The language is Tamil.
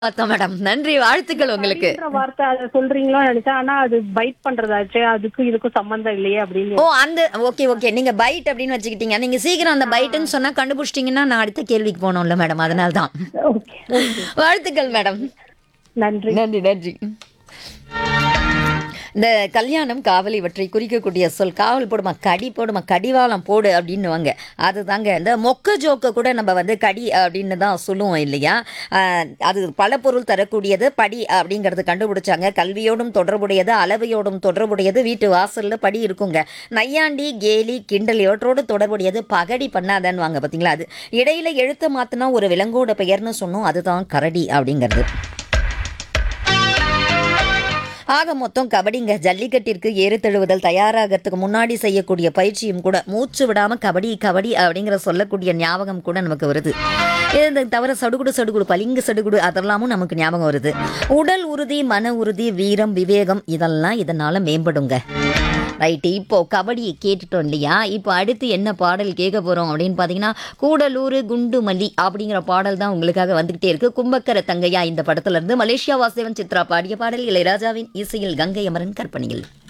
பார்த்தோம் மேடம் நன்றி வாழ்த்துக்கள் உங்களுக்கு பைட்ன்ற வார்த்தை அதை சொல்றீங்களோ நினைச்சேன் ஆனா அது பைட் பண்றதாச்சே அதுக்கும் இதுக்கும் சம்பந்தம் இல்லையே அப்படின்னு ஓ அந்த ஓகே ஓகே நீங்க பைட் அப்படின்னு வச்சுக்கிட்டீங்க நீங்க சீக்கிரம் அந்த பைட்னு சொன்னா கண்டுபிடிச்சிட்டீங்கன்னா நான் அடுத்த கேள்விக்கு போனோம்ல மேடம் அதனால தான் ஓகே ஓகே வாழ்த்துக்கள் மேடம் நன்றி நன்றி நன்றி இந்த கல்யாணம் காவல் இவற்றை குறிக்கக்கூடிய சொல் காவல் போடுமா கடி போடுமா கடிவாளம் போடு அப்படின்னுவாங்க அதுதாங்க இந்த மொக்க ஜோக்க கூட நம்ம வந்து கடி அப்படின்னு தான் சொல்லுவோம் இல்லையா ஆஹ் அது பல பொருள் தரக்கூடியது படி அப்படிங்கிறது கண்டுபிடிச்சாங்க கல்வியோடும் தொடர்புடையது அளவையோடும் தொடர்புடையது வீட்டு வாசல்ல படி இருக்குங்க நையாண்டி கேலி கிண்டல் இவற்றோடு தொடர்புடையது பகடி பண்ணாதன்னு வாங்க பார்த்தீங்களா அது இடையில எழுத்த மாத்தினா ஒரு விலங்கோட பெயர்னு சொன்னோம் அதுதான் கரடி அப்படிங்கிறது ஆக மொத்தம் கபடிங்க ஜல்லிக்கட்டிற்கு ஏறு தழுவுதல் தயாராகிறதுக்கு முன்னாடி செய்யக்கூடிய பயிற்சியும் கூட மூச்சு விடாம கபடி கபடி அப்படிங்கிற சொல்லக்கூடிய ஞாபகம் கூட நமக்கு வருது இந்த தவிர சடுகுடு சடுகுடு பளிங்கு சடுகுடு அதெல்லாமும் நமக்கு ஞாபகம் வருது உடல் உறுதி மன உறுதி வீரம் விவேகம் இதெல்லாம் இதனால மேம்படுங்க ரைட்டு இப்போ கபடியை கேட்டுட்டோம் இல்லையா இப்போ அடுத்து என்ன பாடல் கேட்க போகிறோம் அப்படின்னு பார்த்தீங்கன்னா கூடலூர் குண்டுமல்லி அப்படிங்கிற பாடல் தான் உங்களுக்காக வந்துக்கிட்டே இருக்கு கும்பக்கர தங்கையா இந்த படத்துல இருந்து மலேசியா வாசேவன் சித்ரா பாடிய பாடல் இளையராஜாவின் இசையில் கங்கை அமரன் கற்பனையில்